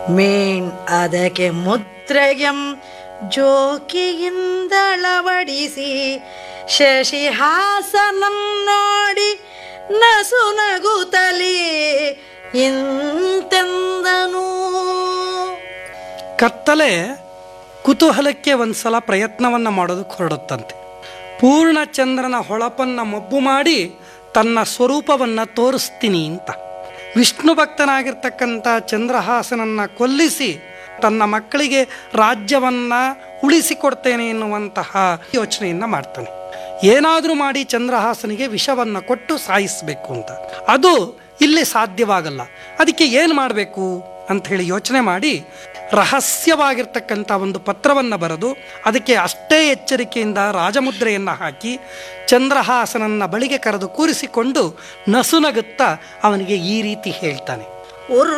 ಮೇಣ್ ಅದಕ್ಕೆ ಮುದ್ರೆಯಂ ಜೋಕಿಯಿಂದಳವಡಿಸಿ ಶಶಿಹಾಸನಂ ನೋಡಿ ನಸು ನಗುತ್ತಲೇ ಇಂತೆಂದನು ಕತ್ತಲೆ ಕುತೂಹಲಕ್ಕೆ ಒಂದ್ಸಲ ಪ್ರಯತ್ನವನ್ನು ಮಾಡೋದಕ್ಕೆ ಹೊರಡುತ್ತಂತೆ ಪೂರ್ಣಚಂದ್ರನ ಹೊಳಪನ್ನು ಮಬ್ಬು ಮಾಡಿ ತನ್ನ ಸ್ವರೂಪವನ್ನು ತೋರಿಸ್ತೀನಿ ಅಂತ ವಿಷ್ಣು ಭಕ್ತನಾಗಿರ್ತಕ್ಕಂಥ ಚಂದ್ರಹಾಸನನ್ನ ಕೊಲ್ಲಿಸಿ ತನ್ನ ಮಕ್ಕಳಿಗೆ ರಾಜ್ಯವನ್ನ ಉಳಿಸಿಕೊಡ್ತೇನೆ ಎನ್ನುವಂತಹ ಯೋಚನೆಯನ್ನ ಮಾಡ್ತಾನೆ ಏನಾದರೂ ಮಾಡಿ ಚಂದ್ರಹಾಸನಿಗೆ ವಿಷವನ್ನು ಕೊಟ್ಟು ಸಾಯಿಸಬೇಕು ಅಂತ ಅದು ಇಲ್ಲಿ ಸಾಧ್ಯವಾಗಲ್ಲ ಅದಕ್ಕೆ ಏನು ಮಾಡಬೇಕು ಅಂತ ಹೇಳಿ ಯೋಚನೆ ಮಾಡಿ ರಹಸ್ಯವಾಗಿರ್ತಕ್ಕಂಥ ಒಂದು ಪತ್ರವನ್ನು ಬರೆದು ಅದಕ್ಕೆ ಅಷ್ಟೇ ಎಚ್ಚರಿಕೆಯಿಂದ ರಾಜಮುದ್ರೆಯನ್ನು ಹಾಕಿ ಚಂದ್ರಹಾಸನನ್ನ ಬಳಿಗೆ ಕರೆದು ಕೂರಿಸಿಕೊಂಡು ನಸುನಗುತ್ತಾ ಅವನಿಗೆ ಈ ರೀತಿ ಹೇಳ್ತಾನೆ ಉರ್